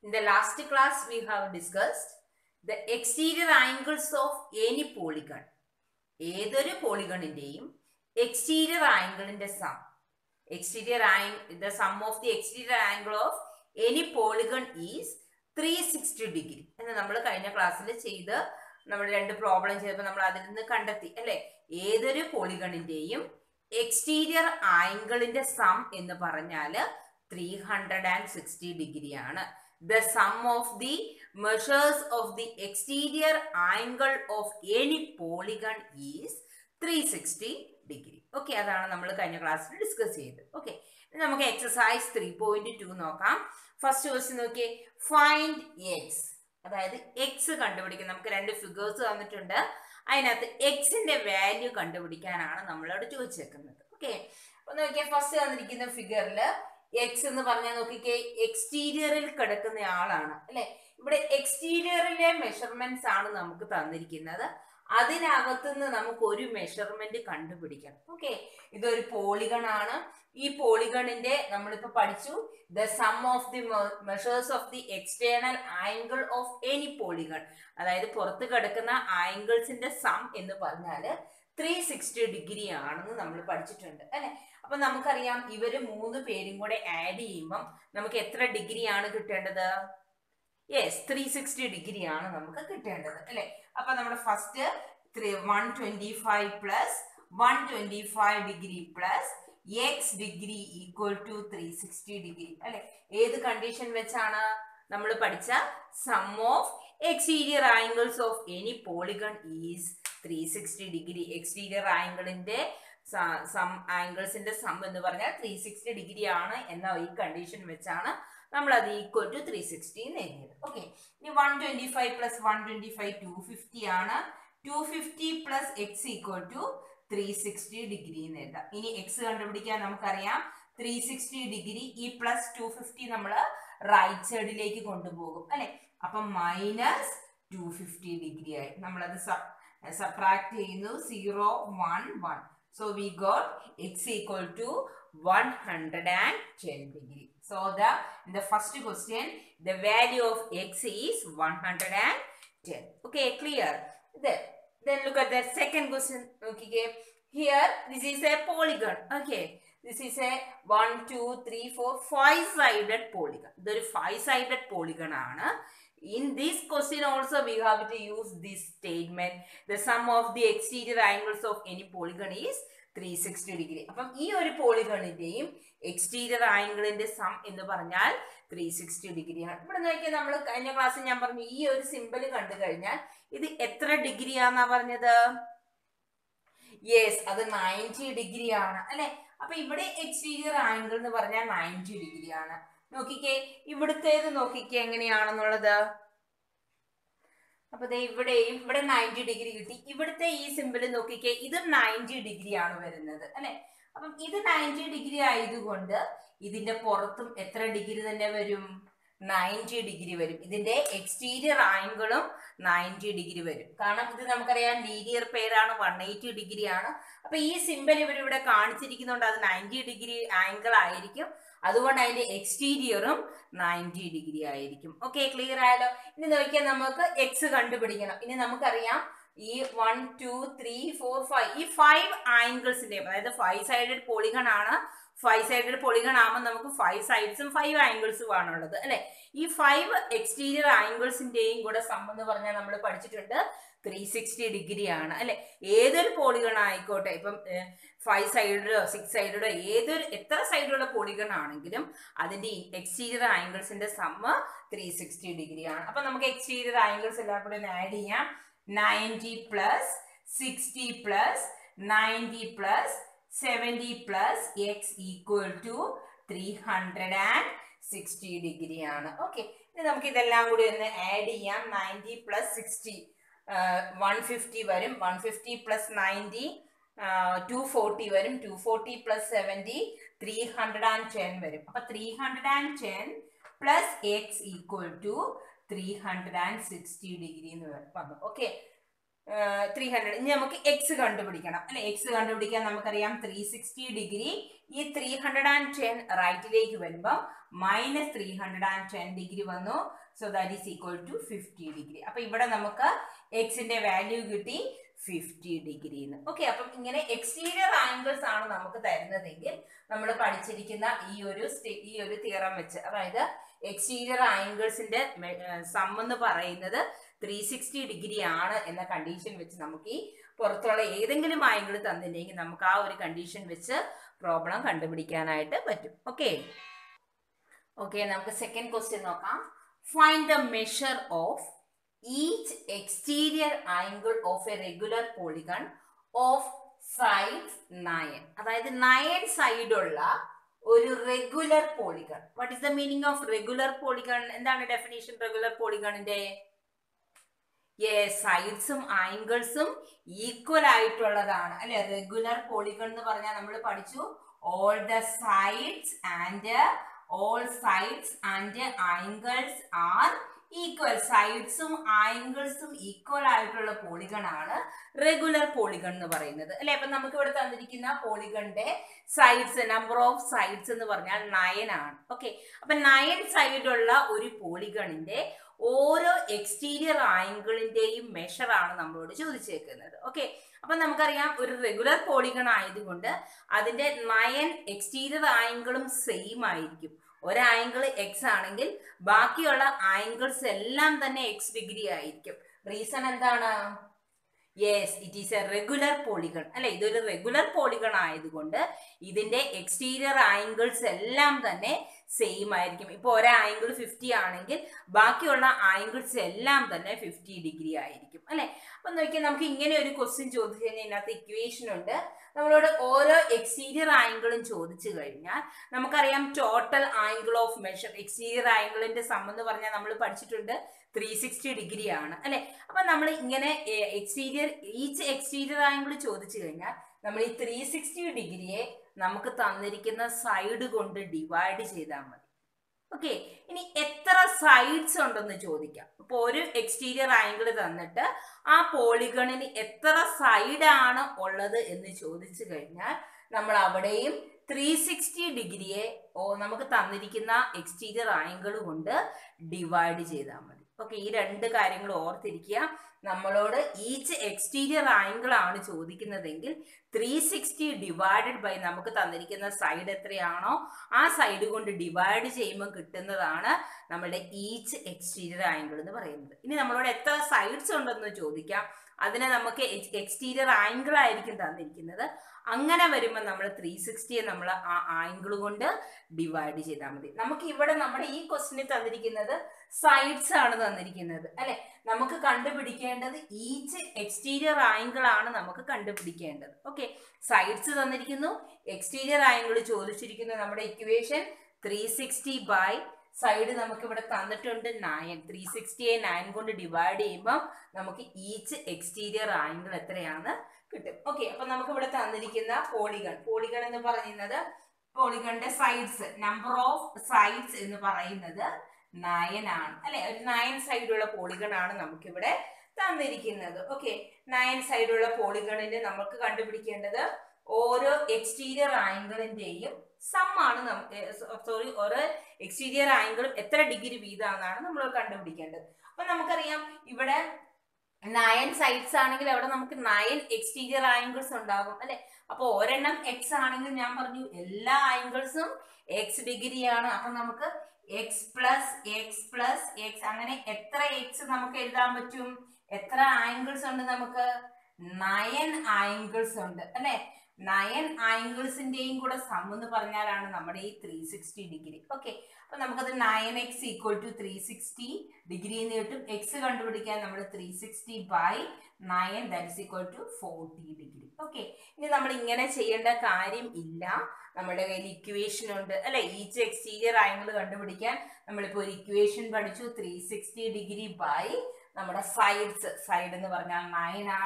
In the last class, we have discussed the exterior angles of any polygon. ഏതൊരു പോളിഗണിന്റെയും exterior ആംഗിളിന്റെ sum exterior the sum of the exterior angle of any polygon is three sixty degree എന്ന് നമ്മൾ കഴിഞ്ഞ ക്ലാസ്സിൽ ചെയ്ത് നമ്മൾ രണ്ട് പ്രോബ്ലം ചെയ്തപ്പോൾ നമ്മൾ അതിൽ നിന്ന് കണ്ടെത്തി അല്ലെ ഏതൊരു പോളിഗണിന്റെയും എക്സ്റ്റീരിയർ ആംഗിളിന്റെ സം എന്ന് പറഞ്ഞാൽ ത്രീ ഹൺഡ്രഡ് ആൻഡ് സിക്സ്റ്റി ഡിഗ്രിയാണ് the sum of the measures of the exterior angle of any polygon is 360 degree okay അതാണ് നമ്മൾ കഴിഞ്ഞ ക്ലാസ്സിൽ ഡിസ്കസ് ചെയ്തത് ഓക്കെ നമുക്ക് എക്സസൈസ് ത്രീ പോയിന്റ് ടു നോക്കാം ഫസ്റ്റ് ക്വസ്റ്റ്യൻ നോക്കിയേ ഫൈൻഡ് എക്സ് അതായത് എക്സ് കണ്ടുപിടിക്കാൻ നമുക്ക് രണ്ട് ഫിഗേഴ്സ് തന്നിട്ടുണ്ട് അതിനകത്ത് എക്സിന്റെ വാല്യൂ കണ്ടുപിടിക്കാനാണ് നമ്മളോട് ചോദിച്ചേക്കുന്നത് ഓക്കെ അപ്പൊ നോക്കിയാൽ ഫസ്റ്റ് തന്നിരിക്കുന്ന ഫിഗറിൽ എക്സ് എന്ന് പറഞ്ഞാൽ നോക്കിക്കേ എക്സ്റ്റീരിയറിൽ കിടക്കുന്ന ആളാണ് അല്ലെ ഇവിടെ എക്സ്റ്റീരിയറിലെ മെഷർമെന്റ്സ് ആണ് നമുക്ക് തന്നിരിക്കുന്നത് അതിനകത്തുനിന്ന് നമുക്ക് ഒരു മെഷർമെന്റ് കണ്ടുപിടിക്കണം ഓക്കെ ഇതൊരു പോളിഗൺ ആണ് ഈ പോളിഗണിന്റെ നമ്മളിപ്പോ പഠിച്ചു the sum of the measures of the external angle of any polygon അതായത് പുറത്ത് കിടക്കുന്ന ആംഗിൾസിന്റെ സം എന്ന് പറഞ്ഞാല് ത്രീ സിക്സ്റ്റി ഡിഗ്രി ആണെന്ന് നമ്മൾ പഠിച്ചിട്ടുണ്ട് അല്ലെ അപ്പൊ നമുക്കറിയാം ഇവര് മൂന്ന് പേരും കൂടെ ആഡ് ചെയ്യുമ്പം നമുക്ക് എത്ര ഡിഗ്രി ആണ് കിട്ടേണ്ടത് യെസ് ത്രീ സിക്സ്റ്റി ഡിഗ്രി ആണ് നമുക്ക് കിട്ടേണ്ടത് അല്ലെ അപ്പൊ നമ്മുടെ first three one twenty five plus one twenty five degree plus x degree equal to three sixty degree അല്ലെ ഏത് കണ്ടീഷൻ വെച്ചാണ് നമ്മൾ പഠിച്ച sum of exterior angles of any polygon is three sixty degree exterior ആംഗിളിന്റെ sum ആംഗിൾസിന്റെ sum എന്ന് പറഞ്ഞാൽ three sixty degree ആണ് എന്ന ഈ കണ്ടീഷൻ വെച്ചാണ് നമ്മൾ അത് ഈക്വൽ ടു ത്രീ സിക്സ്റ്റി എന്ന് എഴുതിയത് ഓക്കെ ഇനി one twenty five plus one twenty five two fifty ആണ് two fifty plus x equal to three sixty degree എന്ന് എഴുതാം ഇനി എക്സ് കണ്ടുപിടിക്കാൻ നമുക്കറിയാം ത്രീ സിക്സ്റ്റി ഡിഗ്രി ഈ പ്ലസ് ടു ഫിഫ്റ്റി നമ്മൾ റൈറ്റ് സൈഡിലേക്ക് കൊണ്ടുപോകും അല്ലെ അപ്പം മൈനസ് ടു ഫിഫ്റ്റി ഡിഗ്രി ആയി നമ്മളത് സബ്ട്രാക്ട് ചെയ്യുന്നു zero one one So we got x equal to 110 degree. So the in the first question the value of x is 110. Okay, clear. Then then look at the second question. Okay, here this is a polygon. Okay, this is a one, two, three, four, five-sided polygon. The five-sided polygon ആണ്. In this question also we have to use this statement. The sum of the exterior angles of any polygon is 360 degree അപ്പം ഈ ഒരു പോളിഗണിന്റെയും exterior ആംഗിളിന്റെ sum എന്ന് പറഞ്ഞാൽ three sixty ഡിഗ്രിയാണ് ഇവിടെ നോക്കിയാൽ നമ്മൾ കഴിഞ്ഞ ക്ലാസ്സിൽ ഞാൻ പറഞ്ഞു ഈ ഒരു സിമ്പിൾ കണ്ടു കഴിഞ്ഞാൽ ഇത് എത്ര ഡിഗ്രിയാന്നാ പറഞ്ഞത് യെസ് അത് നയൻറ്റി ഡിഗ്രി ആണ് അല്ലെ അപ്പൊ ഇവിടെ എക്സ്റ്റീരിയർ ആംഗിൾ എന്ന് പറഞ്ഞാൽ നയൻറ്റി ഡിഗ്രി ആണ് നോക്കിക്കേ ഇവിടുത്തേത് നോക്കിക്കേ എങ്ങനെയാണെന്നുള്ളത് അപ്പൊ ദേ ഇവിടെയും ഇവിടെ നയൻറ്റി ഡിഗ്രി കിട്ടി ഇവിടുത്തെ ഈ സിമ്പിൾ നോക്കിക്കേ ഇത് നയൻറ്റി ഡിഗ്രി ആണ് വരുന്നത് അല്ലെ അപ്പം ഇത് നയൻറ്റി ഡിഗ്രി ആയതുകൊണ്ട് ഇതിന്റെ പുറത്തും എത്ര ഡിഗ്രി തന്നെ വരും നയൻറ്റി ഡിഗ്രി വരും ഇതിന്റെ എക്സ്റ്റീരിയർ ആംഗിളും നയൻറ്റി ഡിഗ്രി വരും കാരണം ഇത് നമുക്കറിയാം ലീനിയർ പേരാണ് വൺ എയ്റ്റി ഡിഗ്രി ആണ് അപ്പൊ ഈ സിമ്പിൾ ഇവരിവിടെ കാണിച്ചിരിക്കുന്നുണ്ട് അത് നയൻറ്റി ഡിഗ്രി ആംഗിൾ ആയിരിക്കും അതുകൊണ്ട് അതിന്റെ എക്സ്റ്റീരിയറും നയൻറ്റി ഡിഗ്രി ആയിരിക്കും ഓക്കെ ക്ലിയർ ആയാലോ ഇനി നോക്കിയാൽ നമുക്ക് എക്സ് കണ്ടുപിടിക്കണം ഇനി നമുക്കറിയാം ഈ one two three four five ഈ ഫൈവ് ആംഗിൾസിന്റെ അതായത് ഫൈവ് സൈഡഡ് പോളിഗൺ ആണ് ഫൈവ് സൈഡഡ് പോളിഗൺ ആകുമ്പോൾ നമുക്ക് ഫൈവ് സൈഡ്സും ഫൈവ് ആംഗിൾസും ആണുള്ളത് അല്ലെ ഈ ഫൈവ് എക്സ്റ്റീരിയർ ആംഗിൾസിന്റെയും കൂടെ സം എന്ന് പറഞ്ഞാൽ നമ്മൾ പഠിച്ചിട്ടുണ്ട് ത്രീ സിക്സ്റ്റി ഡിഗ്രി ആണ് അല്ലെ ഏതൊരു പോളിഗൺ ആയിക്കോട്ടെ ഇപ്പം ഫൈവ് സൈഡിലോ സിക്സ് സൈഡിലോ ഏതൊരു എത്ര സൈഡിലുള്ള പോളിഗൺ ആണെങ്കിലും അതിന്റെ എക്സ്റ്റീരിയർ ആംഗിൾസിന്റെ സമ്മ് ത്രീ സിക്സ്റ്റി ഡിഗ്രി ആണ് അപ്പൊ നമുക്ക് എക്സ്റ്റീരിയർ ആംഗിൾസ് എല്ലാം കൂടെ ഒന്ന് ആഡ് ചെയ്യാം ninety plus sixty plus ninety plus seventy plus x equal to three hundred and sixty degree ആണ് ഓക്കെ ഇനി നമുക്ക് ഇതെല്ലാം കൂടി ഒന്ന് ആഡ് ചെയ്യാം ninety plus sixty one fifty വരും one fifty plus ninety two forty വരും two forty plus seventy three hundred and ten വരും അപ്പൊ three hundred and ten plus x equal to three hundred and sixty degree എന്ന് വന്നു okay three hundred ഇനി നമുക്ക് x കണ്ടുപിടിക്കണം അല്ലെ x കണ്ടുപിടിക്കാൻ നമുക്കറിയാം ത്രീ സിക്സ്റ്റി ഡിഗ്രി ഈ ത്രീ ഹൺഡ്രഡ് ആൻഡ് ടെൻ റൈറ്റിലേക്ക് വരുമ്പോൾ minus three hundred and ten degree വന്നു so that is equal to fifty degree അപ്പൊ ഇവിടെ നമുക്ക് എക്സിന്റെ വാല്യൂ കിട്ടി ഫിഫ്റ്റി ഡിഗ്രി എന്ന് ഓക്കെ അപ്പം ഇങ്ങനെ എക്സ്റ്റീരിയർ ആംഗിൾസ് ആണ് നമുക്ക് തരുന്നതെങ്കിൽ നമ്മൾ പഠിച്ചിരിക്കുന്ന ഈ ഒരു സ്റ്റെ- ഈ ഒരു തിയറം വെച്ച് അതായത് എക്സ്റ്റീരിയർ ആംഗിൾസിന്റെ സം എന്ന് പറയുന്നത് ത്രീ സിക്സ്റ്റി ഡിഗ്രി ആണ് എന്ന കണ്ടീഷൻ വെച്ച് നമുക്ക് ഈ പുറത്തുള്ള ഏതെങ്കിലും ആംഗിൾ തന്നില്ലെങ്കിൽ നമുക്ക് ആ ഒരു കണ്ടീഷൻ വെച്ച് പ്രോബ്ലം കണ്ടുപിടിക്കാനായിട്ട് പറ്റും ഓക്കെ ഓക്കെ നമുക്ക് സെക്കൻഡ് ക്വസ്റ്റ്യൻ നോക്കാം find the measure of each exterior angle of a regular polygon of sides nine അതായത് നയൻ സൈഡുള്ള ഒരു regular polygon what is the meaning of regular polygon എന്താണ് ഡെഫിനേഷൻ റെഗുലർ പോളിഗണിന്റെ സൈഡ്സും ആംഗിൾസും ഈക്വൽ ആയിട്ടുള്ളതാണ് അല്ലെ റെഗുലർ പോളിഗൺ എന്ന് പറഞ്ഞാൽ നമ്മൾ പഠിച്ചു all the sides and all sides and angles are equal സൈഡ്സും ആംഗിൾസും ഈക്വൽ ആയിട്ടുള്ള പോളിഗൺ ആണ് റെഗുലർ പോളിഗൺ എന്ന് പറയുന്നത് അല്ലെ അപ്പൊ നമുക്ക് ഇവിടെ തന്നിരിക്കുന്ന പോളിഗണിന്റെ സൈഡ്സ് നമ്പർ ഓഫ് സൈഡ്സ് എന്ന് പറഞ്ഞാൽ നയൻ ആണ് ഓക്കെ അപ്പൊ നയൻ സൈഡുള്ള ഒരു പോളിഗണിന്റെ ഓരോ എക്സ്റ്റീരിയർ ആംഗിളിന്റെയും മെഷർ ആണ് നമ്മളോട് ചോദിച്ചേക്കുന്നത് ഓക്കെ അപ്പൊ നമുക്കറിയാം ഒരു റെഗുലർ പോളിഗൺ ആയതുകൊണ്ട് അതിന്റെ നയൻ എക്സ്റ്റീരിയർ ആംഗിളും സെയിം ആയിരിക്കും ഒരു ആംഗിൾ എക്സ് ആണെങ്കിൽ ബാക്കിയുള്ള ആംഗിൾസ് എല്ലാം തന്നെ എക്സ് ഡിഗ്രി ആയിരിക്കും റീസൺ എന്താണ് yes it is a regular polygon അല്ലെ ഇതൊരു റെഗുലർ പോളിഗൺ ആയതുകൊണ്ട് ഇതിന്റെ എക്സ്റ്റീരിയർ ആംഗിൾസ് എല്ലാം തന്നെ സെയിം ആയിരിക്കും ഇപ്പോൾ ഒരു ആംഗിൾ ഫിഫ്റ്റി ആണെങ്കിൽ ബാക്കിയുള്ള ആംഗിൾസ് എല്ലാം തന്നെ ഫിഫ്റ്റി ഡിഗ്രി ആയിരിക്കും അല്ലെ അപ്പൊ നോക്കിയാൽ നമുക്ക് ഇങ്ങനെ ഒരു ക്വസ്റ്റ്യൻ ചോദിച്ചു കഴിഞ്ഞാൽ ഇതിനകത്ത് ഇക്വേഷൻ ഉണ്ട് നമ്മളോട് ഓരോ എക്സ്റ്റീരിയർ ആംഗിളും ചോദിച്ചു കഴിഞ്ഞാൽ നമുക്കറിയാം total angle of measure exterior ആംഗിളിന്റെ സം എന്ന് പറഞ്ഞാൽ നമ്മൾ പഠിച്ചിട്ടുണ്ട് ത്രീ സിക്സ്റ്റി ഡിഗ്രി ആണ് അല്ലെ അപ്പൊ നമ്മൾ ഇങ്ങനെ എക്സ്റ്റീരിയർ ഈച്ച് എക്സ്റ്റീരിയർ ആംഗിൾ ചോദിച്ചു കഴിഞ്ഞാൽ നമ്മൾ ഈ ത്രീ സിക്സ്റ്റി ഡിഗ്രിയെ നമുക്ക് തന്നിരിക്കുന്ന സൈഡ് കൊണ്ട് ഡിവൈഡ് ചെയ്താൽ മതി ഓക്കെ ഇനി എത്ര സൈഡ്സ് ഉണ്ടെന്ന് ചോദിക്കാം ഇപ്പോൾ ഒരു എക്സ്റ്റീരിയർ ആംഗിൾ തന്നിട്ട് ആ പോളിഗണിന് എത്ര സൈഡാണ് ഉള്ളത് എന്ന് ചോദിച്ചു കഴിഞ്ഞാൽ നമ്മൾ അവിടെയും ത്രീ സിക്സ്റ്റി ഡിഗ്രിയെ ഓ നമുക്ക് തന്നിരിക്കുന്ന എക്സ്റ്റീരിയർ ആംഗിൾ കൊണ്ട് ഡിവൈഡ് ചെയ്താൽ മതി ഓക്കെ ഈ രണ്ട് കാര്യങ്ങൾ ഓർത്തിരിക്കുക നമ്മളോട് ഈച്ച് എക്സ്റ്റീരിയർ ആംഗിൾ ആണ് ചോദിക്കുന്നതെങ്കിൽ ത്രീ സിക്സ്റ്റി ഡിവൈഡഡ് ബൈ നമുക്ക് തന്നിരിക്കുന്ന സൈഡ് എത്രയാണോ ആ സൈഡ് കൊണ്ട് ഡിവൈഡ് ചെയ്യുമ്പോൾ കിട്ടുന്നതാണ് നമ്മുടെ ഈച്ച് എക്സ്റ്റീരിയർ ആംഗിൾ എന്ന് പറയുന്നത് ഇനി നമ്മളോട് എത്ര സൈഡ്സ് ഉണ്ടെന്ന് ചോദിക്കാം അതിനെ നമുക്ക് എക്സ്റ്റീരിയർ ആംഗിൾ ആയിരിക്കും തന്നിരിക്കുന്നത് അങ്ങനെ വരുമ്പോൾ നമ്മൾ ത്രീ സിക്സ്റ്റിയെ നമ്മൾ ആ ആംഗിൾ കൊണ്ട് ഡിവൈഡ് ചെയ്താൽ മതി നമുക്ക് ഇവിടെ നമ്മുടെ ഈ ക്വസ്റ്റിനിൽ തന്നിരിക്കുന്നത് സൈഡ്സ് ആണ് തന്നിരിക്കുന്നത് അല്ലെ നമുക്ക് കണ്ടുപിടിക്കേണ്ടത് ഈച്ച് എക്സ്റ്റീരിയർ ആംഗിൾ ആണ് നമുക്ക് കണ്ടുപിടിക്കേണ്ടത് ഓക്കെ സൈഡ്സ് തന്നിരിക്കുന്നു എക്സ്റ്റീരിയർ ആംഗിൾ ചോദിച്ചിരിക്കുന്നു നമ്മുടെ equation three sixty by side നമുക്ക് ഇവിടെ തന്നിട്ടുണ്ട് നയൻ ത്രീ സിക്സ്റ്റിയെ നയൻ കൊണ്ട് ഡിവൈഡ് ചെയ്യുമ്പോൾ നമുക്ക് ഈച്ച് എക്സ്റ്റീരിയർ ആംഗിൾ എത്രയാണ് കിട്ടും ഓക്കെ അപ്പൊ നമുക്ക് ഇവിടെ തന്നിരിക്കുന്ന പോളിഗൺ പോളിഗൺ എന്ന് പറയുന്നത് പോളിഗണിന്റെ സൈഡ്സ് നമ്പർ ഓഫ് സൈഡ്സ് എന്ന് പറയുന്നത് നയൻ ആണ് അല്ലെ ഒരു നയൻ സൈഡുള്ള പോളിഗൺ ആണ് നമുക്കിവിടെ തന്നിരിക്കുന്നത് ഓക്കെ നയൻ സൈഡുള്ള പോളിഗണിന് നമുക്ക് കണ്ടുപിടിക്കേണ്ടത് ഓരോ എക്സ്റ്റീരിയർ ആംഗിളിന്റെയും സം ആണ് നമുക്ക് സോറി ഓരോ എക്സ്റ്റീരിയർ ആംഗിളും എത്ര ഡിഗ്രി വീതമാണെന്നാണ് നമ്മൾ കണ്ടുപിടിക്കേണ്ടത് അപ്പൊ നമുക്കറിയാം ഇവിടെ നയൻ സൈഡ്സ് ആണെങ്കിൽ അവിടെ നമുക്ക് നയൻ എക്സ്റ്റീരിയർ ആംഗിൾസ് ഉണ്ടാകും അല്ലെ അപ്പൊ ഒരെണ്ണം എക്സ് ആണെങ്കിൽ ഞാൻ പറഞ്ഞു എല്ലാ ആംഗിൾസും എക്സ് ഡിഗ്രിയാണ് അപ്പൊ നമുക്ക് x plus x plus x അങ്ങനെ എത്ര എക്സ് നമുക്ക് എഴുതാൻ പറ്റും എത്ര ആംഗിൾസ് ഉണ്ട് നമുക്ക് നയൻ ആംഗിൾസ് ഉണ്ട് അല്ലെ നയൻ ആംഗിൾസിന്റെയും കൂടെ സം എന്ന് പറഞ്ഞാലാണ് നമ്മുടെ ഈ ത്രീ സിക്സ്റ്റി ഡിഗ്രി ഓക്കെ അപ്പൊ നമുക്കത് nine x equal to three sixty degree എന്ന് കിട്ടും എക്സ് കണ്ടുപിടിക്കാൻ നമ്മൾ three sixty by nine that is equal to forty degree okay ഇനി നമ്മൾ ഇങ്ങനെ ചെയ്യേണ്ട കാര്യം ഇല്ല നമ്മുടെ കയ്യിൽ ഇക്വേഷൻ ഉണ്ട് അല്ലെ ഈച്ച് എക്സ്റ്റീരിയർ ആംഗിൾ കണ്ടുപിടിക്കാൻ നമ്മളിപ്പോൾ ഒരു ഇക്വേഷൻ പഠിച്ചു ത്രീ സിക്സ്റ്റി ഡിഗ്രി ബൈ നമ്മുടെ സൈഡ്സ് സൈഡ് എന്ന് പറഞ്ഞാൽ നയൻ ആണ്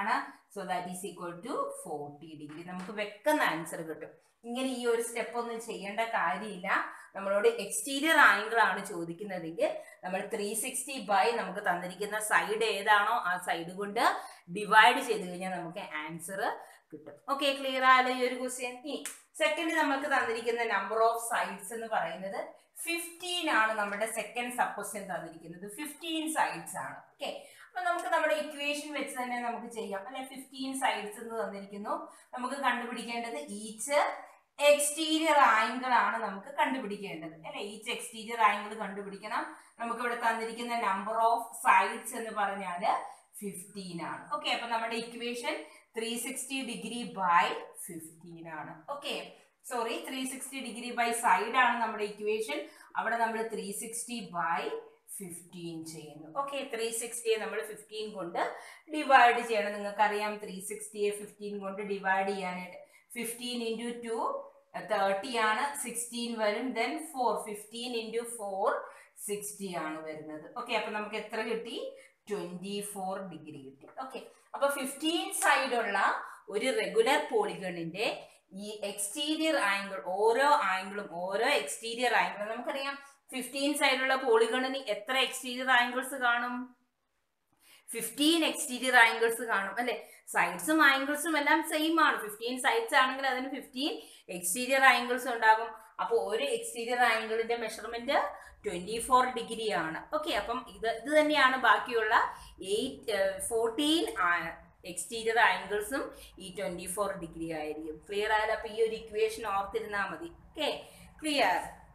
so that is equal to forty degree നമുക്ക് വെക്കുന്ന ആൻസർ കിട്ടും ഇങ്ങനെ ഈ ഒരു സ്റ്റെപ്പ് ഒന്നും ചെയ്യേണ്ട കാര്യമില്ല നമ്മളോട് എക്സ്റ്റീരിയർ ആംഗിൾ ആണ് ചോദിക്കുന്നതെങ്കിൽ നമ്മൾ ത്രീ സിക്സ്റ്റി ബൈ നമുക്ക് തന്നിരിക്കുന്ന സൈഡ് ഏതാണോ ആ സൈഡ് കൊണ്ട് ഡിവൈഡ് ചെയ്ത് കഴിഞ്ഞാൽ നമുക്ക് ആൻസർ കിട്ടും ഓക്കെ ക്ലിയർ ആയാലും ഈ ഒരു ക്വസ്റ്റ്യൻ ഈ സെക്കൻഡ് നമുക്ക് തന്നിരിക്കുന്ന നമ്പർ ഓഫ് സൈഡ്സ് എന്ന് പറയുന്നത് ഫിഫ്റ്റീൻ ആണ് നമ്മുടെ സെക്കൻഡ് സബ് ക്വസ്റ്റ്യൻ തന്നിരിക്കുന്നത് ഫിഫ്റ്റീൻ സൈഡ്സ് ആണ് ഓക്കെ അപ്പൊ നമുക്ക് നമ്മുടെ ഇക്വേഷൻ വെച്ച് തന്നെ നമുക്ക് ചെയ്യാം അല്ലെ ഫിഫ്റ്റീൻ സൈഡ്സ് എന്ന് തന്നിരിക്കുന്നു നമുക്ക് കണ്ടുപിടിക്കേണ്ടത് ഈച്ച് എക്സ്റ്റീരിയർ ആംഗിൾ ആണ് നമുക്ക് കണ്ടുപിടിക്കേണ്ടത് അല്ലെ ഈച്ച് എക്സ്റ്റീരിയർ ആംഗിൾ കണ്ടുപിടിക്കണം നമുക്ക് ഇവിടെ തന്നിരിക്കുന്ന നമ്പർ ഓഫ് സൈഡ്സ് എന്ന് പറഞ്ഞാല് ഫിഫ്റ്റീൻ ആണ് ഓക്കെ അപ്പൊ നമ്മുടെ equation three sixty degree by fifteen ആണ് okay sorry three sixty degree by side ആണ് നമ്മുടെ ഇക്വേഷൻ അവിടെ നമ്മൾ ത്രീ സിക്സ്റ്റി ബൈ ഫിഫ്റ്റീൻ ചെയ്യുന്നു ഓക്കെ ത്രീ സിക്സ്റ്റിയെ നമ്മൾ ഫിഫ്റ്റീൻ കൊണ്ട് ഡിവൈഡ് ചെയ്യണം നിങ്ങൾക്കറിയാം ത്രീ സിക്സ്റ്റിയെ ഫിഫ്റ്റീൻ കൊണ്ട് ഡിവൈഡ് ചെയ്യാനായിട്ട് ഫിഫ്റ്റീൻ ഇൻറ്റു ടു തേർട്ടി ആണ് സിക്സ്റ്റീൻ വരും then four fifteen into four sixty ആണ് വരുന്നത് ഓക്കെ അപ്പൊ നമുക്ക് എത്ര കിട്ടി ട്വന്റി ഫോർ ഡിഗ്രി കിട്ടി ഓക്കെ അപ്പൊ ഫിഫ്റ്റീൻ സൈഡുള്ള ഒരു റെഗുലർ പോളിഗണിന്റെ ഈ എക്സ്റ്റീരിയർ ആംഗിൾ ഓരോ ആംഗിളും ഓരോ എക്സ്റ്റീരിയർ ആംഗിളും നമുക്കറിയാം ഫിഫ്റ്റീൻ സൈഡുള്ള പോളിഗണിന് എത്ര എക്സ്റ്റീരിയർ ആംഗിൾസ് കാണും ഫിഫ്റ്റീൻ എക്സ്റ്റീരിയർ ആംഗിൾസ് കാണും അല്ലെ സൈഡ്സും ആംഗിൾസും എല്ലാം സെയിം ആണ് ഫിഫ്റ്റീൻ സൈഡ്സ് ആണെങ്കിൽ അതിന് ഫിഫ്റ്റീൻ എക്സ്റ്റീരിയർ ആംഗിൾസ് ഉണ്ടാകും അപ്പോൾ ഒരു എക്സ്റ്റീരിയർ ആംഗിളിന്റെ മെഷർമെന്റ് ട്വന്റി ഫോർ ഡിഗ്രി ആണ് ഓക്കെ അപ്പം ഇത് ഇത് തന്നെയാണ് ബാക്കിയുള്ള എയ്റ്റ് ഫോർട്ടീൻ എക്സ്റ്റീരിയർ ആംഗിൾസും ഈ ട്വന്റി ഫോർ ഡിഗ്രി ആയിരിക്കും ക്ലിയർ ആയാലും അപ്പൊ ഈ ഒരു ഇക്വേഷൻ ഓർത്തിരുന്നാൽ മതി okay clear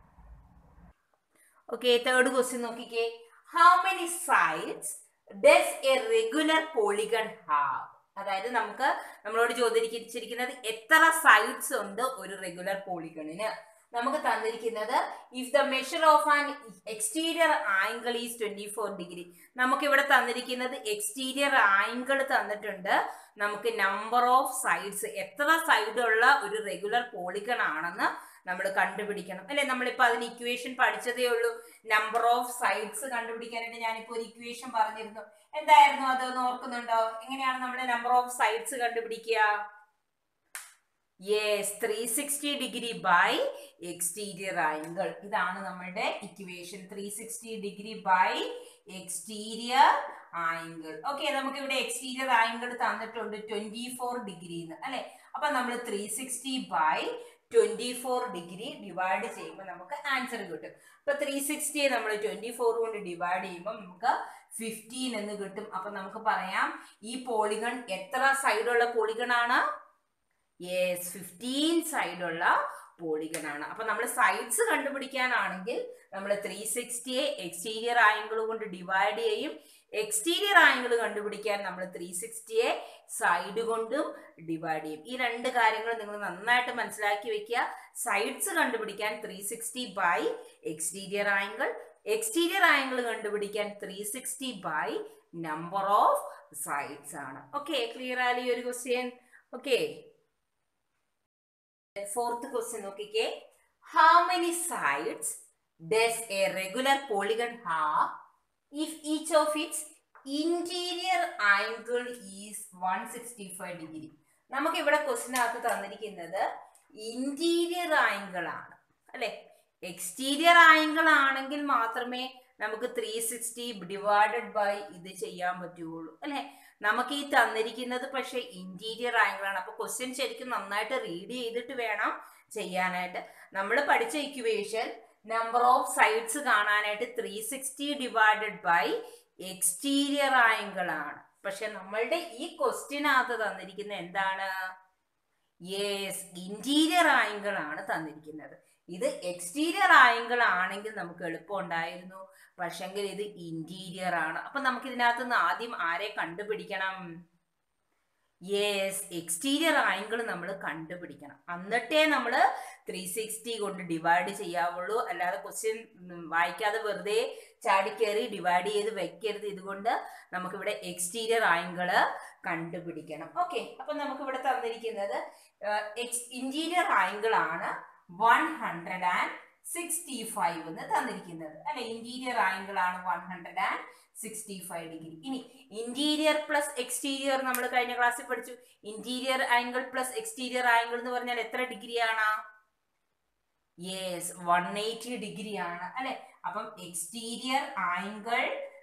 okay third question നോക്കിക്കേ how many sides does a regular polygon have അതായത് നമുക്ക് നമ്മളോട് ചോദിച്ചിരിക്കുന്നത് എത്ര സൈഡ്സ് ഉണ്ട് ഒരു റെഗുലർ പോളിഗണിന് നമുക്ക് തന്നിരിക്കുന്നത് if the measure of an exterior angle is twenty four degree നമുക്ക് ഇവിടെ തന്നിരിക്കുന്നത് എക്സ്റ്റീരിയർ ആംഗിൾ തന്നിട്ടുണ്ട് നമുക്ക് നമ്പർ ഓഫ് സൈഡ്സ് എത്ര സൈഡുള്ള ഒരു റെഗുലർ പോളിഗൺ ആണെന്ന് നമ്മൾ കണ്ടുപിടിക്കണം അല്ലെ നമ്മളിപ്പോ അതിന് ഇക്വേഷൻ പഠിച്ചതേ ഉള്ളൂ നമ്പർ ഓഫ് സൈഡ്സ് കണ്ടുപിടിക്കാനായിട്ട് ഞാനിപ്പോ ഒരു ഇക്വേഷൻ പറഞ്ഞിരുന്നു എന്തായിരുന്നു അതൊന്ന് ഓർക്കുന്നുണ്ടോ എങ്ങനെയാണ് നമ്മൾ നമ്പർ ഓഫ് സൈഡ്സ് കണ്ടുപിടിക്കുക yes three sixty degree by exterior angle ഇതാണ് നമ്മളുടെ equation three sixty degree by exterior angle okay നമുക്ക് ഇവിടെ എക്സ്റ്റീരിയർ ആംഗിൾ തന്നിട്ടുണ്ട് ട്വന്റി ഫോർ ഡിഗ്രി അല്ലെ അപ്പൊ നമ്മൾ three sixty by twenty four degree divide ചെയ്യുമ്പോൾ നമുക്ക് ആൻസർ കിട്ടും അപ്പൊ ത്രീ സിക്സ്റ്റിയെ നമ്മൾ ട്വന്റി ഫോർ കൊണ്ട് ഡിവൈഡ് ചെയ്യുമ്പോൾ നമുക്ക് ഫിഫ്റ്റീൻ എന്ന് കിട്ടും അപ്പൊ നമുക്ക് പറയാം ഈ പോളിഗൺ എത്ര സൈഡുള്ള പോളിഗൺ ആണ് യെസ് ഫിഫ്റ്റീൻ സൈഡുള്ള പോളിഗൺ ആണ് അപ്പൊ നമ്മൾ സൈഡ്സ് കണ്ടുപിടിക്കാനാണെങ്കിൽ നമ്മൾ ത്രീ സിക്സ്റ്റിയെ എക്സ്റ്റീരിയർ ആംഗിൾ കൊണ്ട് ഡിവൈഡ് ചെയ്യും എക്സ്റ്റീരിയർ ആംഗിൾ കണ്ടുപിടിക്കാൻ നമ്മൾ ത്രീ സിക്സ്റ്റിയെ സൈഡ് കൊണ്ടും ഡിവൈഡ് ചെയ്യും ഈ രണ്ട് കാര്യങ്ങൾ നിങ്ങൾ നന്നായിട്ട് മനസ്സിലാക്കി വെക്കുക സൈഡ്സ് കണ്ടുപിടിക്കാൻ three sixty by exterior angle exterior angle കണ്ടുപിടിക്കാൻ three sixty by number of sides ആണ് ഓക്കെ ക്ലിയർ ആയാലും ഈ ഒരു ക്വസ്റ്റ്യൻ ഓക്കെ ഫോർത്ത് ക്വസ്റ്റ്യൻ നോക്കിക്കേ how many sides does a regular polygon have if each of its interior angle is one sixty five degree നമുക്ക് ഇവിടെ ക്വസ്റ്റിനകത്ത് തന്നിരിക്കുന്നത് interior angle ആണ് അല്ലെ എക്സ്റ്റീരിയർ ആംഗിൾ ആണെങ്കിൽ മാത്രമേ നമുക്ക് ത്രീ സിക്സ്റ്റി ഡിവൈഡഡ് ബൈ ഇത് ചെയ്യാൻ പറ്റുള്ളൂ അല്ലെ നമുക്ക് ഈ തന്നിരിക്കുന്നത് പക്ഷെ ഇന്റീരിയർ ആംഗിൾ ആണ് അപ്പൊ ക്വസ്റ്റ്യൻ ശരിക്കും നന്നായിട്ട് റീഡ് ചെയ്തിട്ട് വേണം ചെയ്യാനായിട്ട് നമ്മൾ പഠിച്ച ഇക്വേഷൻ നമ്പർ ഓഫ് സൈഡ്സ് കാണാനായിട്ട് three sixty divided by exterior angle ആണ് പക്ഷെ നമ്മളുടെ ഈ ക്വസ്റ്റ്യനകത്ത് തന്നിരിക്കുന്ന എന്താണ് യെസ് ഇന്റീരിയർ ആംഗിൾ ആണ് തന്നിരിക്കുന്നത് ഇത് എക്സ്റ്റീരിയർ ആംഗിൾ ആണെങ്കിൽ നമുക്ക് എളുപ്പം ഉണ്ടായിരുന്നു പക്ഷെങ്കിൽ ഇത് ഇന്റീരിയർ ആണ് അപ്പൊ നമുക്ക് ഇതിനകത്ത് നിന്ന് ആദ്യം ആരെ കണ്ടുപിടിക്കണം യെസ് എക്സ്റ്റീരിയർ ആംഗിൾ നമ്മൾ കണ്ടുപിടിക്കണം എന്നിട്ടേ നമ്മൾ ത്രീ സിക്സ്റ്റി കൊണ്ട് ഡിവൈഡ് ചെയ്യാവുള്ളൂ അല്ലാതെ ക്വസ്റ്റ്യൻ വായിക്കാതെ വെറുതെ ചാടിക്കേറി ഡിവൈഡ് ചെയ്ത് വെക്കരുത് ഇതുകൊണ്ട് നമുക്കിവിടെ എക്സ്റ്റീരിയർ ആംഗിള് കണ്ടുപിടിക്കണം ഓക്കെ അപ്പൊ നമുക്ക് ഇവിടെ തന്നിരിക്കുന്നത് ഇന്റീരിയർ ആംഗിൾ ആണ് one hundred and sixty five എന്ന് തന്നിരിക്കുന്നത് അല്ലെ ഇന്റീരിയർ ആംഗിൾ ആണ് one hundred and sixty five degree ഇനി ഇന്റീരിയർ പ്ലസ് എക്സ്റ്റീരിയർ നമ്മൾ കഴിഞ്ഞ ക്ലാസ്സിൽ പഠിച്ചു interior angle plus exterior angle എന്ന് പറഞ്ഞാൽ എത്ര ഡിഗ്രിയാണ് യെസ് വൺ എയ്റ്റി ഡിഗ്രി ആണ് അല്ലെ അപ്പം exterior angle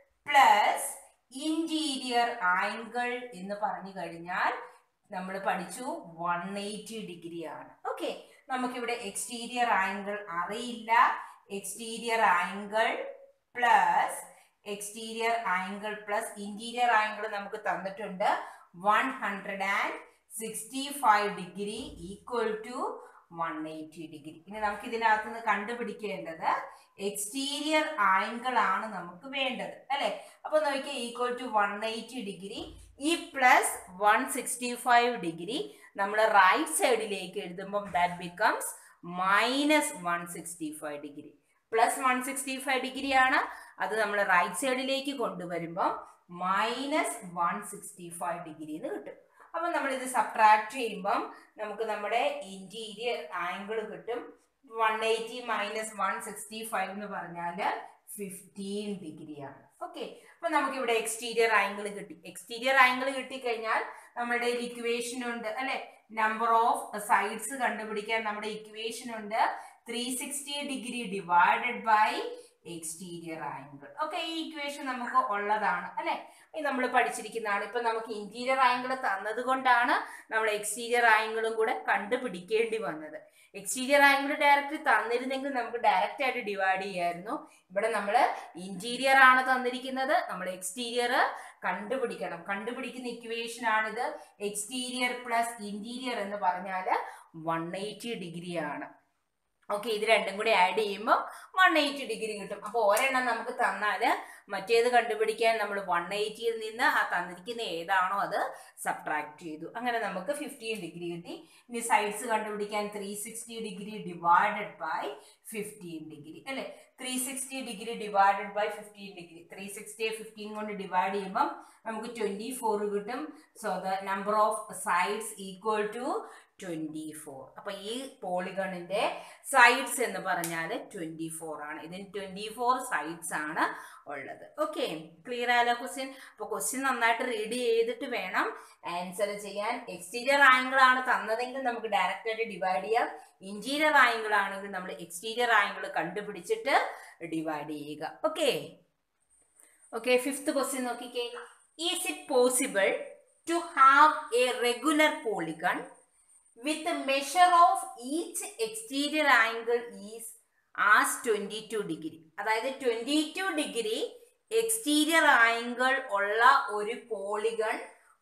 plus interior angle എന്ന് പറഞ്ഞു കഴിഞ്ഞാൽ നമ്മൾ പഠിച്ചു വൺ എയ്റ്റി ഡിഗ്രി ആണ് ഓക്കെ നമുക്കിവിടെ എക്സ്റ്റീരിയർ ആംഗിൾ അറിയില്ല exterior angle plus exterior angle plus interior angle നമുക്ക് തന്നിട്ടുണ്ട് one hundred and sixty five degree equal to one eighty degree ഇനി നമുക്ക് ഇതിനകത്ത് നിന്ന് കണ്ടുപിടിക്കേണ്ടത് എക്സ്റ്റീരിയർ ആംഗിൾ ആണ് നമുക്ക് വേണ്ടത് അല്ലെ അപ്പൊ നോക്കിയാൽ equal to one eighty degree ഈ plus one sixty five degree നമ്മൾ റൈറ്റ് സൈഡിലേക്ക് എഴുതുമ്പം that becomes minus one sixty five degree plus one sixty five degree ആണ് അത് നമ്മൾ റൈറ്റ് സൈഡിലേക്ക് കൊണ്ടുവരുമ്പം minus one sixty five degree എന്ന് കിട്ടും അപ്പം നമ്മൾ ഇത് സബ്ട്രാക്ട് ചെയ്യുമ്പം നമുക്ക് നമ്മുടെ ഇന്റീരിയർ ആംഗിൾ കിട്ടും one eighty minus one sixty five എന്ന് പറഞ്ഞാൽ ഫിഫ്റ്റീൻ ഡിഗ്രി ആണ് ഓക്കെ അപ്പൊ നമുക്ക് ഇവിടെ എക്സ്റ്റീരിയർ ആംഗിൾ കിട്ടി എക്സ്റ്റീരിയർ ആംഗിൾ കിട്ടിക്കഴിഞ്ഞാൽ നമ്മുടെ ഇക്വേഷൻ ഉണ്ട് അല്ലെ നമ്പർ ഓഫ് സൈഡ്സ് കണ്ടുപിടിക്കാൻ നമ്മുടെ ഇക്വേഷൻ ഉണ്ട് three sixty degree divided by exterior angle okay ഈ ഇക്വേഷൻ നമുക്ക് ഉള്ളതാണ് അല്ലെ ഇത് നമ്മൾ പഠിച്ചിരിക്കുന്നതാണ് ഇപ്പൊ നമുക്ക് ഇന്റീരിയർ ആംഗിൾ തന്നത് കൊണ്ടാണ് നമ്മൾ എക്സ്റ്റീരിയർ ആംഗിളും കൂടെ കണ്ടുപിടിക്കേണ്ടി വന്നത് എക്സ്റ്റീരിയർ ആംഗിൾ ഡയറക്റ്റ് തന്നിരുന്നെങ്കിൽ നമുക്ക് ഡയറക്റ്റ് ആയിട്ട് ഡിവൈഡ് ചെയ്യായിരുന്നു ഇവിടെ നമ്മൾ ഇന്റീരിയർ ആണ് തന്നിരിക്കുന്നത് നമ്മൾ എക്സ്റ്റീരിയർ കണ്ടുപിടിക്കണം കണ്ടുപിടിക്കുന്ന ഇക്വേഷൻ ആണിത് എക്സ്റ്റീരിയർ പ്ലസ് ഇന്റീരിയർ എന്ന് പറഞ്ഞാൽ വൺ എയ്റ്റി ഡിഗ്രി ആണ് ഓക്കെ ഇത് രണ്ടും കൂടി ആഡ് ചെയ്യുമ്പോൾ വൺ എയ്റ്റി ഡിഗ്രി കിട്ടും അപ്പോൾ ഒരെണ്ണം നമുക്ക് തന്നാൽ മറ്റേത് കണ്ടുപിടിക്കാൻ നമ്മൾ വൺ എയ്റ്റിയിൽ നിന്ന് ആ തന്നിരിക്കുന്ന ഏതാണോ അത് സബ്ട്രാക്ട് ചെയ്തു അങ്ങനെ നമുക്ക് ഫിഫ്റ്റീൻ ഡിഗ്രി കിട്ടി ഇനി സൈഡ്സ് കണ്ടുപിടിക്കാൻ three sixty degree divided by fifteen degree അല്ലേ three sixty degree divided by fifteen degree three സിക്സ്റ്റിയെ ഫിഫ്റ്റീൻ കൊണ്ട് ഡിവൈഡ് ചെയ്യുമ്പം നമുക്ക് ട്വൻറ്റി ഫോർ കിട്ടും so the number of sides equal to twenty four അപ്പോൾ ഈ പോളിഗണിൻ്റെ സൈഡ്സ് എന്ന് പറഞ്ഞാൽ ട്വൻറ്റി ഫോർ ആണ് ഇതിന് ട്വൻറ്റി ഫോർ സൈഡ്സ് ആണ് ഉള്ളത് ഓക്കെ ക്ലിയർ ആയാലോ ക്വസ്റ്റ്യൻ അപ്പോൾ ക്വസ്റ്റ്യൻ നന്നായിട്ട് റീഡ് ചെയ്തിട്ട് വേണം ആൻസർ ചെയ്യാൻ എക്സ്റ്റീരിയർ ആംഗിൾ ആണ് തന്നതെങ്കിൽ നമുക്ക് ഡയറക്റ്റ് ആയിട്ട് ഡിവൈഡ് ചെയ്യാം ഇന്റീരിയർ ആംഗിൾ ആണെങ്കിൽ നമ്മൾ എക്സ്റ്റീരിയർ ആംഗിൾ കണ്ടുപിടിച്ചിട്ട് ഡിവൈഡ് ചെയ്യുക ഓക്കെ ഓക്കെ ഫിഫ്ത്ത് ക്വസ്റ്റ്യൻ നോക്കിക്കേ is it possible to have a regular polygon with measure of each exterior angle is as twenty two degree അതായത് twenty two degree exterior angle ഉള്ള ഒരു polygon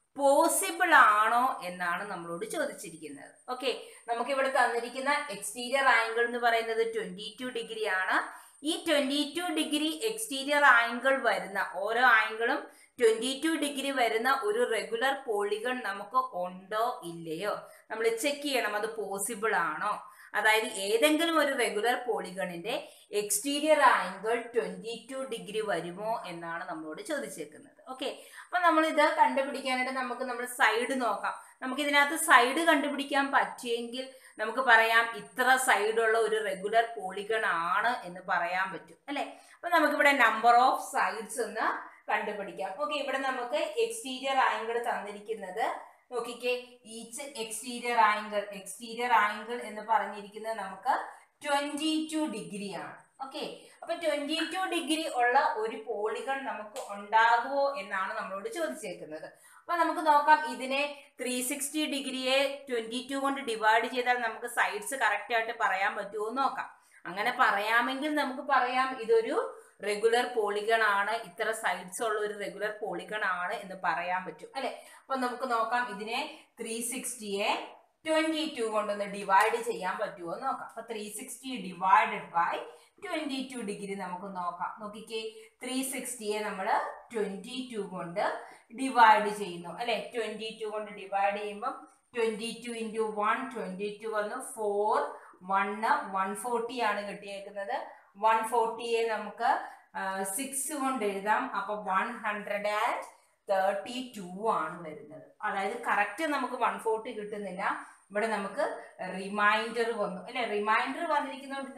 possible ആണോ എന്നാണ് നമ്മളോട് ചോദിച്ചിരിക്കുന്നത് okay നമുക്ക് ഇവിടെ തന്നിരിക്കുന്ന എക്സ്റ്റീരിയർ ആംഗിൾ എന്ന് പറയുന്നത് ട്വൻറ്റി ടു ഡിഗ്രി ആണ് ഈ twenty two degree exterior angle വരുന്ന ഓരോ ആംഗിളും ട്വൻറ്റി ടു ഡിഗ്രി വരുന്ന ഒരു റെഗുലർ പോളിഗൺ നമുക്ക് ഉണ്ടോ ഇല്ലയോ നമ്മൾ ചെക്ക് ചെയ്യണം അത് പോസിബിൾ ആണോ അതായത് ഏതെങ്കിലും ഒരു റെഗുലർ പോളിഗണിന്റെ exterior angle twenty two degree വരുമോ എന്നാണ് നമ്മളോട് ചോദിച്ചേക്കുന്നത് ഓക്കെ അപ്പൊ നമ്മൾ ഇത് കണ്ടുപിടിക്കാനായിട്ട് നമുക്ക് നമ്മൾ സൈഡ് നോക്കാം നമുക്ക് ഇതിനകത്ത് സൈഡ് കണ്ടുപിടിക്കാൻ പറ്റിയെങ്കിൽ നമുക്ക് പറയാം ഇത്ര സൈഡുള്ള ഒരു റെഗുലർ പോളിഗൺ ആണ് എന്ന് പറയാൻ പറ്റും അല്ലെ അപ്പൊ നമുക്കിവിടെ നമ്പർ ഓഫ് സൈഡ്സ് ഒന്ന് കണ്ടുപിടിക്കാം ഓക്കെ ഇവിടെ നമുക്ക് എക്സ്റ്റീരിയർ ആംഗിൾ തന്നിരിക്കുന്നത് നോക്കിക്കേ each exterior angle exterior angle എന്ന് പറഞ്ഞിരിക്കുന്നത് നമുക്ക് ട്വന്റി ടു ഡിഗ്രി ആണ് ഓക്കെ അപ്പൊ ട്വന്റി ടു ഡിഗ്രി ഉള്ള ഒരു പോളിഗൺ നമുക്ക് ഉണ്ടാകുമോ എന്നാണ് നമ്മളോട് ചോദിച്ചേക്കുന്നത് അപ്പൊ നമുക്ക് നോക്കാം ഇതിനെ ത്രീ സിക്സ്റ്റി ഡിഗ്രിയെ ട്വന്റി ടു കൊണ്ട് ഡിവൈഡ് ചെയ്താൽ നമുക്ക് സൈഡ്സ് കറക്റ്റ് ആയിട്ട് പറയാൻ പറ്റുമോ എന്ന് നോക്കാം അങ്ങനെ പറയാമെങ്കിൽ നമുക്ക് പറയാം ഇതൊരു റെഗുലർ പോളിഗൺ ആണ് ഇത്ര സൈഡ്സ് ഉള്ള ഒരു റെഗുലർ പോളിഗൺ ആണ് എന്ന് പറയാൻ പറ്റും അല്ലെ അപ്പൊ നമുക്ക് നോക്കാം ഇതിനെ ത്രീ സിക്സ്റ്റിയെ ട്വന്റി ടു കൊണ്ടൊന്ന് ഡിവൈഡ് ചെയ്യാൻ പറ്റുമോ എന്ന് നോക്കാം അപ്പൊ three sixty divided by twenty two degree നമുക്ക് നോക്കാം നോക്കിക്കേ ത്രീ സിക്സ്റ്റിയെ നമ്മൾ ട്വന്റി ടു കൊണ്ട് ഡിവൈഡ് ചെയ്യുന്നു അല്ലെ ട്വന്റി ടു കൊണ്ട് ഡിവൈഡ് ചെയ്യുമ്പം twenty two into one twenty two വന്ന് ഫോർ വണ്ണ് വൺ ഫോർട്ടി ആണ് കിട്ടിയേക്കുന്നത് വൺ ഫോർട്ടിയെ നമുക്ക് സിക്സ് കൊണ്ട് എഴുതാം അപ്പൊ one hundred and thirty two ആണ് വരുന്നത് അതായത് കറക്റ്റ് നമുക്ക് വൺ ഫോർട്ടി കിട്ടുന്നില്ല ഇവിടെ നമുക്ക് റിമൈൻഡർ വന്നു അല്ലെ റിമൈൻഡർ വന്നിരിക്കുന്നതുകൊണ്ട് ഇത്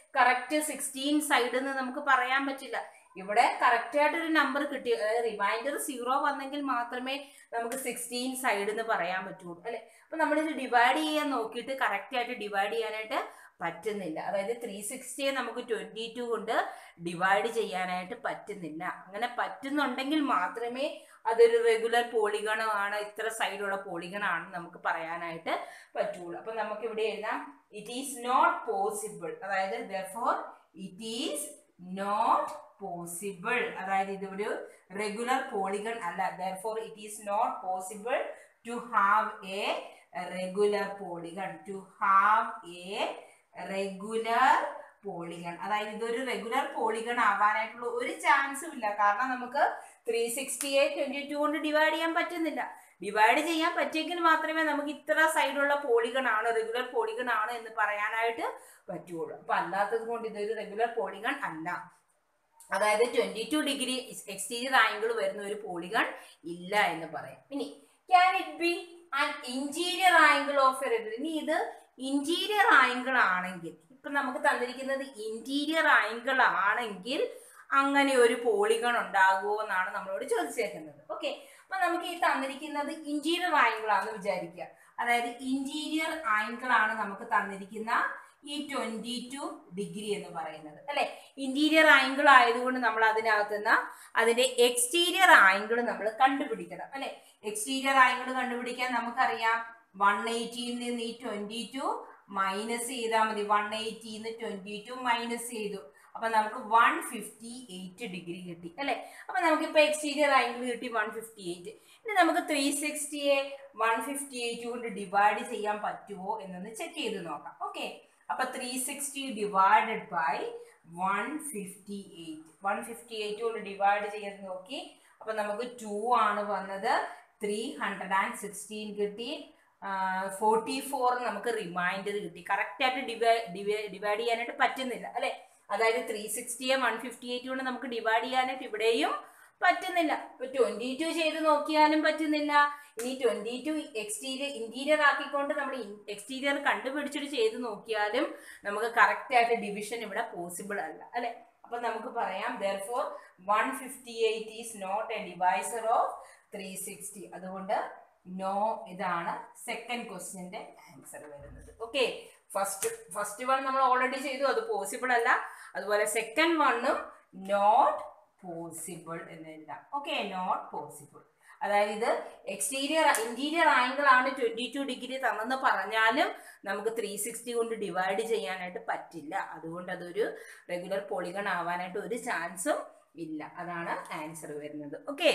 കറക്റ്റ് സിക്സ്റ്റീൻ സൈഡ് എന്ന് നമുക്ക് പറയാൻ പറ്റില്ല ഇവിടെ കറക്റ്റ് ആയിട്ട് ഒരു നമ്പർ കിട്ടി റിമൈൻഡർ സീറോ വന്നെങ്കിൽ മാത്രമേ നമുക്ക് സിക്സ്റ്റീൻ സൈഡ് എന്ന് പറയാൻ പറ്റുള്ളൂ അല്ലെ അപ്പൊ നമ്മളിത് ഡിവൈഡ് ചെയ്യാൻ നോക്കിയിട്ട് കറക്റ്റ് ആയിട്ട് ഡിവൈഡ് ചെയ്യാനായിട്ട് പറ്റുന്നില്ല അതായത് ത്രീ സിക്സ്റ്റിയെ നമുക്ക് ട്വന്റി ടു കൊണ്ട് ഡിവൈഡ് ചെയ്യാനായിട്ട് പറ്റുന്നില്ല അങ്ങനെ പറ്റുന്നുണ്ടെങ്കിൽ മാത്രമേ അതൊരു റെഗുലർ പോളിഗണമാണ് ഇത്ര സൈഡുള്ള പോളിഗണാണ് നമുക്ക് പറയാനായിട്ട് പറ്റുള്ളൂ അപ്പൊ നമുക്ക് ഇവിടെ എഴുതാം ഇറ്റ് ഈസ് നോട്ട് പോസിബിൾ അതായത് therefore it is not possible അതായത് ഇത് ഒരു റെഗുലർ പോളിഗൺ അല്ല therefore it is not possible to have a regular polygon to have a regular polygon അതായത് ഇതൊരു റെഗുലർ പോളിഗൺ ആവാനായിട്ടുള്ള ഒരു ചാൻസും ഇല്ല കാരണം നമുക്ക് three sixty eight twenty two കൊണ്ട് ഡിവൈഡ് ചെയ്യാൻ പറ്റുന്നില്ല ഡിവൈഡ് ചെയ്യാൻ പറ്റിയെങ്കിൽ മാത്രമേ നമുക്ക് ഇത്ര സൈഡുള്ള പോളിഗൺ ആണ് റെഗുലർ പോളിഗൺ ആണ് എന്ന് പറയാനായിട്ട് പറ്റുള്ളൂ അപ്പൊ അല്ലാത്തത് കൊണ്ട് ഇതൊരു റെഗുലർ പോളിഗൺ അല്ല അതായത് twenty two degree exterior angle വരുന്ന ഒരു പോളിഗൺ ഇല്ല എന്ന് പറയാം ഇനി can it be an interior angle of a regular ഇനി ഇത് ഇന്റീരിയർ ആംഗിൾ ആണെങ്കിൽ ഇപ്പൊ നമുക്ക് തന്നിരിക്കുന്നത് ഇന്റീരിയർ ആംഗിൾ ആണെങ്കിൽ അങ്ങനെ ഒരു പോളിഗൺ ഉണ്ടാകുമോ എന്നാണ് നമ്മളോട് ചോദിച്ചേക്കുന്നത് ഓക്കെ അപ്പൊ നമുക്ക് ഈ തന്നിരിക്കുന്നത് ഇന്റീരിയർ ആംഗിൾ ആണെന്ന് വിചാരിക്കുക അതായത് ഇന്റീരിയർ ആംഗിൾ ആണ് നമുക്ക് തന്നിരിക്കുന്ന ഈ ട്വന്റി ടു ഡിഗ്രി എന്ന് പറയുന്നത് അല്ലെ ഇന്റീരിയർ ആംഗിൾ ആയതുകൊണ്ട് നമ്മൾ അതിനകത്ത് നിന്ന് അതിന്റെ എക്സ്റ്റീരിയർ ആംഗിൾ നമ്മൾ കണ്ടുപിടിക്കണം അല്ലെ എക്സ്റ്റീരിയർ ആംഗിൾ കണ്ടുപിടിക്കാൻ നമുക്കറിയാം വൺ എയ്റ്റിയിൽ നിന്ന് ഈ ട്വന്റി ടു മൈനസ് ചെയ്താൽ മതി വൺ എയ്റ്റിന്ന് ട്വന്റി ടു മൈനസ് ചെയ്തു അപ്പൊ നമുക്ക് വൺ ഫിഫ്റ്റി എയ്റ്റ് ഡിഗ്രി കിട്ടി അല്ലെ അപ്പൊ നമുക്കിപ്പോ എക്സ്റ്റീരിയർ ആംഗിൾ കിട്ടി വൺ ഫിഫ്റ്റി എയ്റ്റ് ഇനി നമുക്ക് ത്രീ സിക്സ്റ്റിയെ വൺ ഫിഫ്റ്റി എയ്റ്റ് കൊണ്ട് ഡിവൈഡ് ചെയ്യാൻ പറ്റുമോ എന്നൊന്ന് ചെക്ക് ചെയ്ത് നോക്കാം ഓക്കെ അപ്പൊ three sixty divided by one fifty eight one fifty eight കൊണ്ട് ഡിവൈഡ് ചെയ്ത് നോക്കി അപ്പൊ നമുക്ക് ടു ആണ് വന്നത് ത്രീ ഹൺഡ്രഡ് ആൻഡ് സിക്സ്റ്റീൻ കിട്ടി ഫോർട്ടി ഫോർ നമുക്ക് റിമൈൻഡർ കിട്ടി കറക്റ്റ് ആയിട്ട് ഡിവൈഡ് ചെയ്യാനായിട്ട് പറ്റുന്നില്ല അല്ലെ അതായത് ത്രീ സിക്സ്റ്റിയെ വൺ ഫിഫ്റ്റി എയ്റ്റ് കൊണ്ട് നമുക്ക് ഡിവൈഡ് ചെയ്യാനായിട്ട് ഇവിടെയും പറ്റുന്നില്ല ഇപ്പൊ ട്വന്റി ടു ചെയ്ത് നോക്കിയാലും പറ്റുന്നില്ല ഇനി ട്വന്റി ടു എക്സ്റ്റീരിയർ ഇന്റീരിയർ ആക്കിക്കൊണ്ട് നമ്മൾ എക്സ്റ്റീരിയർ കണ്ടുപിടിച്ചിട്ട് ചെയ്ത് നോക്കിയാലും നമുക്ക് കറക്റ്റ് ആയിട്ട് ഡിവിഷൻ ഇവിടെ പോസിബിൾ അല്ല അല്ലെ അപ്പൊ നമുക്ക് പറയാം therefore one fifty eight is not a divisor of three sixty അതുകൊണ്ട് നോ ഇതാണ് സെക്കൻഡ് ക്വസ്റ്റ്യന്റെ ആൻസർ വരുന്നത് ഓക്കെ ഫസ്റ്റ് ഫസ്റ്റ് വൺ നമ്മൾ ഓൾറെഡി ചെയ്തു അത് പോസിബിൾ അല്ല അതുപോലെ സെക്കൻഡ് വണ്ണും നോട്ട് പോസിബിൾ എന്ന് എഴുതാം ഓക്കെ നോട്ട് പോസിബിൾ അതായത് ഇത് എക്സ്റ്റീരിയർ ഇന്റീരിയർ ആംഗിൾ ആണ് ട്വന്റി ടു ഡിഗ്രി തന്നെന്ന് പറഞ്ഞാലും നമുക്ക് ത്രീ സിക്സ്റ്റി കൊണ്ട് ഡിവൈഡ് ചെയ്യാനായിട്ട് പറ്റില്ല അതുകൊണ്ട് അതൊരു റെഗുലർ പോളിഗൺ ആവാനായിട്ട് ഒരു ചാൻസും ഇല്ല അതാണ് ആൻസർ വരുന്നത് ഓക്കെ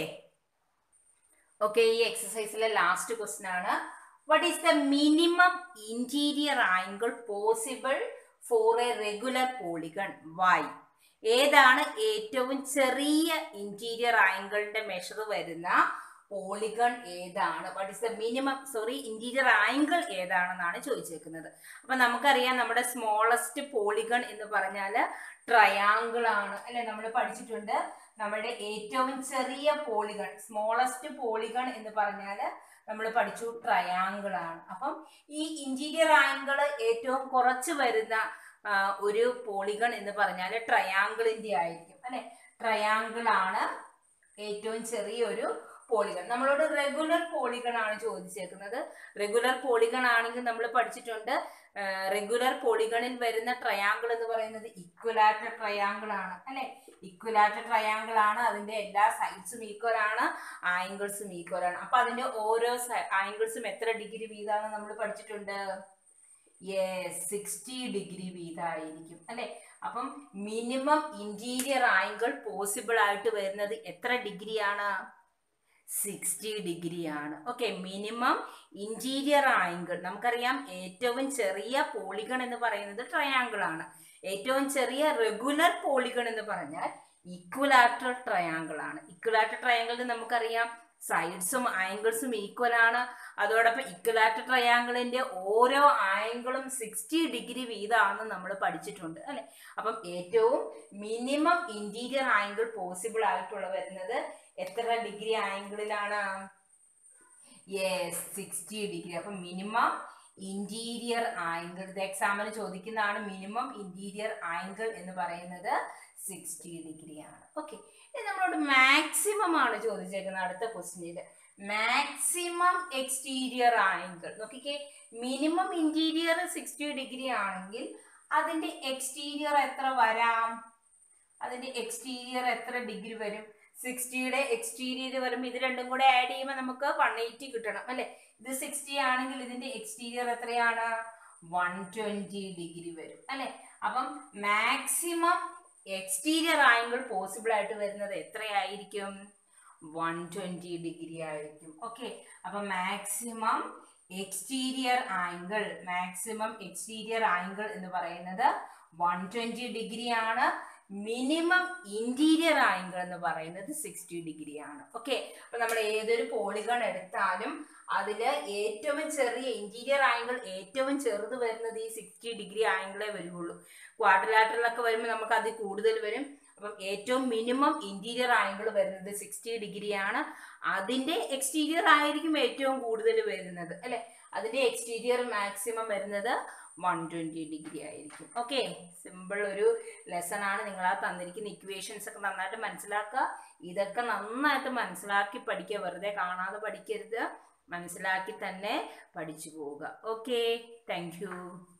ഓക്കെ ഈ എക്സസൈസിലെ ലാസ്റ്റ് ക്വസ്റ്റൻ ആണ് what is the minimum interior angle possible for a regular polygon why ഏതാണ് ഏറ്റവും ചെറിയ ഇന്റീരിയർ ആംഗിളിന്റെ മെഷർ വരുന്ന പോളിഗൺ ഏതാണ് what is the minimum sorry interior angle ഏതാണെന്നാണ് ചോദിച്ചേക്കുന്നത് അപ്പൊ നമുക്കറിയാം നമ്മുടെ സ്മോളസ്റ്റ് പോളിഗൺ എന്ന് പറഞ്ഞാൽ ട്രയാങ്കിൾ ആണ് അല്ലെ നമ്മൾ പഠിച്ചിട്ടുണ്ട് നമ്മുടെ ഏറ്റവും ചെറിയ പോളിഗൺ സ്മോളസ്റ്റ് പോളിഗൺ എന്ന് പറഞ്ഞാൽ നമ്മൾ പഠിച്ചു ട്രയാങ്കിൾ ആണ് അപ്പം ഈ ഇന്റീരിയർ ആംഗിൾ ഏറ്റവും കുറച്ച് വരുന്ന ഒരു പോളിഗൺ എന്ന് പറഞ്ഞാൽ ട്രയാങ്കിളിന്റെ ആയിരിക്കും അല്ലെ ട്രയാങ്കിൾ ആണ് ഏറ്റവും ചെറിയൊരു പോളിഗൺ നമ്മളോട് റെഗുലർ പോളിഗൺ ആണ് ചോദിച്ചേക്കുന്നത് റെഗുലർ പോളിഗൺ ആണെങ്കിൽ നമ്മൾ പഠിച്ചിട്ടുണ്ട് റെഗുലർ പോളിഗണിൽ വരുന്ന ട്രയാങ്കിൾ എന്ന് പറയുന്നത് ഇക്വലാറ്റർ ട്രയാങ്കിൾ ആണ് അല്ലെ ഇക്വലാറ്റർ ട്രയാങ്കിൾ ആണ് അതിന്റെ എല്ലാ സൈഡ്സും ഈക്വൽ ആണ് ആംഗിൾസും ഈക്വൽ ആണ് അപ്പൊ അതിന്റെ ഓരോ ആംഗിൾസും എത്ര ഡിഗ്രി വീതാന്ന് നമ്മൾ പഠിച്ചിട്ടുണ്ട് യെസ് സിക്സ്റ്റി ഡിഗ്രി വീതമായിരിക്കും അല്ലെ അപ്പം മിനിമം ഇന്റീരിയർ ആംഗിൾ പോസിബിൾ ആയിട്ട് വരുന്നത് എത്ര ഡിഗ്രിയാണ് സിക്സ്റ്റി ഡിഗ്രി ആണ് ഓക്കെ മിനിമം ഇന്റീരിയർ ആംഗിൾ നമുക്കറിയാം ഏറ്റവും ചെറിയ പോളിഗൺ എന്ന് പറയുന്നത് ട്രയാങ്കിൾ ആണ് ഏറ്റവും ചെറിയ റെഗുലർ പോളിഗൺ എന്ന് പറഞ്ഞാൽ ഇക്വലാറ്റർ ട്രയാങ്കിൾ ആണ് ഇക്വലാറ്റർ ട്രയാങ്കിളിൽ നമുക്കറിയാം സൈഡ്സും ആംഗിൾസും ഈക്വൽ ആണ് അതോടൊപ്പം ഇക്വലാറ്റർ ട്രയാങ്കിളിന്റെ ഓരോ ആംഗിളും സിക്സ്റ്റി ഡിഗ്രി വീതമാണെന്ന് നമ്മൾ പഠിച്ചിട്ടുണ്ട് അല്ലെ അപ്പം ഏറ്റവും മിനിമം ഇന്റീരിയർ ആംഗിൾ പോസിബിൾ ആയിട്ടുള്ള വരുന്നത് എത്ര ഡിഗ്രി ആംഗിളിലാണ് യെസ് സിക്സ്റ്റി ഡിഗ്രി അപ്പം മിനിമം ഇന്റീരിയർ ആംഗിൾ ഇത് എക്സാമിന് ചോദിക്കുന്നതാണ് മിനിമം ഇന്റീരിയർ ആംഗിൾ എന്ന് പറയുന്നത് സിക്സ്റ്റി ഡിഗ്രി ആണ് ഓക്കെ ഇത് നമ്മളോട് മാക്സിമം ആണ് ചോദിച്ചേക്കുന്നത് അടുത്ത ക്വസ്റ്റ്യനിൽ മാക്സിമം എക്സ്റ്റീരിയർ ആംഗിൾ നോക്കിക്കേ മിനിമം ഇന്റീരിയർ സിക്സ്റ്റി ഡിഗ്രി ആണെങ്കിൽ അതിന്റെ എക്സ്റ്റീരിയർ എത്ര വരാം അതിന്റെ എക്സ്റ്റീരിയർ എത്ര ഡിഗ്രി വരും സിക്സ്റ്റിയുടെ എക്സ്റ്റീരിയർ വരുമ്പോൾ ഇത് രണ്ടും കൂടെ ആഡ് ചെയ്യുമ്പോൾ നമുക്ക് വൺ എയ്റ്റി കിട്ടണം അല്ലെ ഇത് സിക്സ്റ്റി ആണെങ്കിൽ ഇതിന്റെ എക്സ്റ്റീരിയർ എത്രയാണ് വൺ ട്വന്റി ഡിഗ്രി വരും അല്ലെ അപ്പം മാക്സിമം എക്സ്റ്റീരിയർ ആംഗിൾ പോസിബിൾ ആയിട്ട് വരുന്നത് എത്രയായിരിക്കും വൺ ട്വന്റി ഡിഗ്രി ആയിരിക്കും ഓക്കെ അപ്പൊ maximum exterior angle maximum exterior angle എന്ന് പറയുന്നത് വൺ ട്വന്റി ഡിഗ്രി ആണ് മിനിമം ഇന്റീരിയർ ആംഗിൾ എന്ന് പറയുന്നത് സിക്സ്റ്റി ഡിഗ്രി ആണ് ഓക്കെ അപ്പൊ നമ്മൾ ഏതൊരു പോളിഗൺ എടുത്താലും അതില് ഏറ്റവും ചെറിയ ഇന്റീരിയർ ആംഗിൾ ഏറ്റവും ചെറുത് വരുന്നത് ഈ സിക്സ്റ്റി ഡിഗ്രി ആംഗിളേ വരുള്ളൂ ക്വാഡ്രിലാറ്ററിലൊക്കെ വരുമ്പോൾ നമുക്ക് അതിൽ കൂടുതൽ വരും അപ്പം ഏറ്റവും മിനിമം ഇന്റീരിയർ ആംഗിൾ വരുന്നത് സിക്സ്റ്റി ഡിഗ്രി ആണ് അതിന്റെ എക്സ്റ്റീരിയർ ആയിരിക്കും ഏറ്റവും കൂടുതൽ വരുന്നത് അല്ലെ അതിന്റെ എക്സ്റ്റീരിയർ മാക്സിമം വരുന്നത് വൺ ട്വന്റി ഡിഗ്രി ആയിരിക്കും ഓക്കെ സിമ്പിൾ ഒരു ലെസൺ ആണ് നിങ്ങൾ ആ തന്നിരിക്കുന്ന ഇക്വേഷൻസ് ഒക്കെ നന്നായിട്ട് മനസ്സിലാക്കുക ഇതൊക്കെ നന്നായിട്ട് മനസ്സിലാക്കി പഠിക്കുക വെറുതെ കാണാതെ പഠിക്കരുത് മനസ്സിലാക്കി തന്നെ പഠിച്ചു പോവുക ഓക്കെ താങ്ക് യു